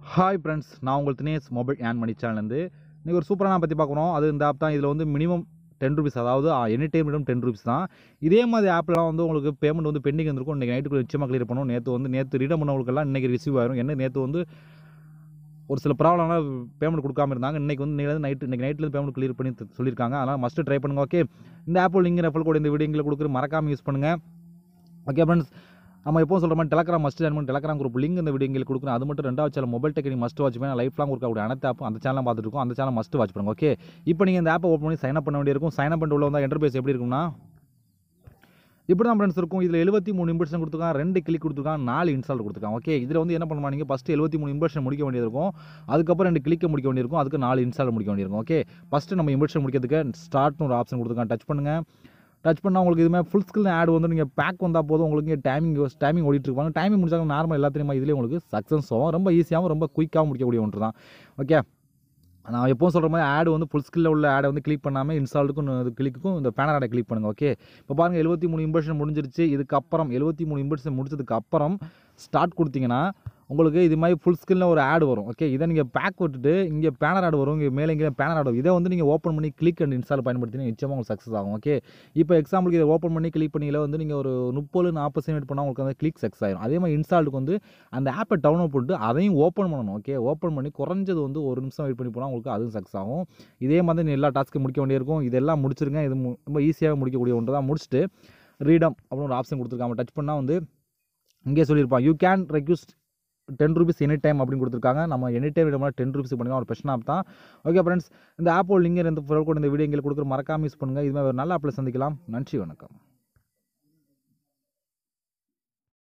hi friends நான் உங்கள் Dinesh mobile ஏன் மணி சேனல்லேருந்து இன்றைக்கி ஒரு சூப்பரான பற்றி பார்க்குறோம் அது இந்த ஆப் தான் இதில் வந்து மினிமம் டென் ருபீஸ் அதாவது any time minimum ten rupees தான் இதே மாதிரி ஆப்லாம் வந்து உங்களுக்கு பேமெண்ட் வந்து பெண்டிங் இருந்திருக்கும் இன்றைக்கி நைட்டுக்கு நிச்சயமாக க்ளியர் பண்ணும் நேற்று வந்து நேற்று ரீடம் பண்ணவங்களுக்கெல்லாம் இன்றைக்கி ரிசீவ் ஆயிரும் என்ன நேற்று வந்து ஒரு சில ப்ராப்ளம்னா பேமெண்ட் கொடுக்காம இருந்தாங்க இன்றைக்கி வந்து நீங்கள் நைட்டு இன்றைக்கி நைட்டில் பேமெண்ட் க்ளியர் பண்ணி த- சொல்லியிருக்காங்க அதனால் மஸ்ட்டு ட்ரை பண்ணுங்க ஓகே இந்த ஆப் லிங்க் ரெஃபல் கூட இந்த வீடியோங்களை கொடுக்குற மறக்காமல் யூஸ் பண்ணுங்கள் ஓகே ஃப்ரெண்ட்ஸ் நம்ம எப்போ சொல்கிற மாதிரி டெலகிராம் மஸ்ட் ஜாயின் பண்ணி டெலகிராம் குரூப் லிங்க் இந்த வீடியோங்களுக்கு கொடுக்குறேன் அது மட்டும் ரெண்டாவது channel mobile technic must watch பண்ணி லைஃப் லாங் இருக்கக்கூடிய அனைத்து ஆப் அந்த சேனல் பார்த்துட்டு இருக்கோம் அந்த சேனல் மஸ்ட் வாட்ச் பண்ணுங்க ஓகே இப்போ நீங்கள் இந்த ஆப்பை ஓப்பன் பண்ணி சைன் அப் பண்ண வேண்டியிருக்கும் சைன் அப் பண்ணிட்டு உள்ள வந்தால் இன்டர்பேஸ் எப்படி இருக்கும்னா இப்படி தான் ஃப்ரெண்ட்ஸ் இருக்கும் இதில் எழுபத்தி மூணு இம்பர்ஷன் கொடுத்துருக்கான் ரெண்டு கிளிக் கொடுத்துருக்கான் நாலு இன்ஸ்டால் கொடுத்துருக்கான் ஓகே இதில் வந்து என்ன பண்ணுவாங்க நீங்கள் ஃபஸ்ட்டு எழுபத்தி மூணு இம்பர்ஷன் முடிக்க வேண்டியது இருக்கும் அதுக்கப்புறம் ரெண்டு கிளிக்கை முடிக்க வேண்டியிருக்கும் அதுக்கு நாலு இன்ஸ்டால் முடிக்க வேண்டியிருக்கும் ஓகே ஃபஸ்ட்டு நம்ம இம்பர்ஷன் முடிக்கிறதுக்கு ஸ்டார்ட்னு ஒரு ஆப்ஷன் கொடுத்துருக்கான் டச் பண்ணுங்கள் டச் பண்ணால் உங்களுக்கு இதுமே ஃபுல் ஸ்கில் ஆட் வந்து நீங்கள் பேக் வந்தால் போதும் உங்களுக்கு டைமிங் டைமிங் ஓடிட்டு இருப்பாங்க டைமிங் முடிச்சாங்க நார்மல் எல்லாத்துலேயுமே இதுலேயே உங்களுக்கு சக்ஸஸ் ஆகும் ரொம்ப ஈஸியாகவும் ரொம்ப குயிக்காகவும் முடிக்கக்கூடிய ஒன்று தான் ஓகே நான் எப்பவும் சொல்கிற மாதிரி ஆடு வந்து ஃபுல் ஸ்கில்ல உள்ள ஆடை வந்து கிளிக் பண்ணாமல் இன்ஸ்டாலுக்கும் கிளிக்கும் இந்த பேனர் ஆடை கிளிக் பண்ணுங்கள் ஓகே இப்போ பாருங்கள் எழுபத்தி மூணு இம்பர்ஷன் முடிஞ்சிருச்சு இதுக்கப்புறம் எழுபத்தி மூணு இம்பர்ஷன் முடிச்சதுக்கு அப்புறம் ஸ்டார்ட் கொடுத்தீங்கன்னா உங்களுக்கு இது மாதிரி ஃபுல் ஸ்கில்ல ஒரு ஆடு வரும் ஓகே இதை நீங்கள் பேக் விட்டுட்டு இங்கே பேனர் ஆடு வரும் இங்கே மேலே இங்கே பேனர் ஆடு வரும் இதை வந்து நீங்கள் ஓப்பன் பண்ணி கிளிக் அண்ட் இன்ஸ்டால் பயன்படுத்தினா நிச்சயமாக உங்களுக்கு சக்ஸஸ் ஆகும் ஓகே இப்போ எக்ஸாம்பிளுக்கு இதை ஓப்பன் பண்ணி கிளிக் பண்ணியில் வந்து நீங்கள் ஒரு முப்பது நாற்பது செகண்ட் பண்ணால் உங்களுக்கு அந்த கிளிக் சக்ஸஸ் ஆயிடும் அதே மாதிரி இன்ஸ்டாலுக்கு வந்து அந்த ஆப்பை டவுன்லோட் பண்ணிட்டு அதையும் ஓப்பன் பண்ணணும் ஓகே ஓப்பன் பண்ணி குறைஞ்சது வந்து ஒரு நிமிஷம் வெயிட் பண்ணி போனால் உங்களுக்கு அதுவும் சக்ஸஸ் ஆகும் இதே மாதிரி நீ எல்லா டாஸ்க்கும் முடிக்க வேண்டியிருக்கும் இதெல்லாம் முடிச்சிருங்க இது மு- ரொம்ப ஈஸியாக முடிக்கக்கூடிய ஒன்று தான் முடிச்சுட்டு ரீடம் அப்படின்னு ஒரு ஆப்ஷன் கொடுத்துருக்காங்க டச் பண்ணால் வந்து இங்கே சொல்லியிருப்பான் you can request ten rupees any time அப்படின்னு கொடுத்துருக்காங்க நம்ம எனி டைம் விட டென் ருபீஸ் பண்ணிக்கலாம் ஒரு பிரச்சனை ஆப் தான் ஓகே ஃப்ரெண்ட்ஸ் இந்த ஆப்போட லிங்க் இந்த கூட இந்த வீடியோ எங்களுக்கு கொடுக்குற மறக்காம யூஸ் பண்ணுங்கள் இது மாதிரி ஒரு நல்ல ஆப்பில் சந்திக்கலாம் நன்றி வணக்கம்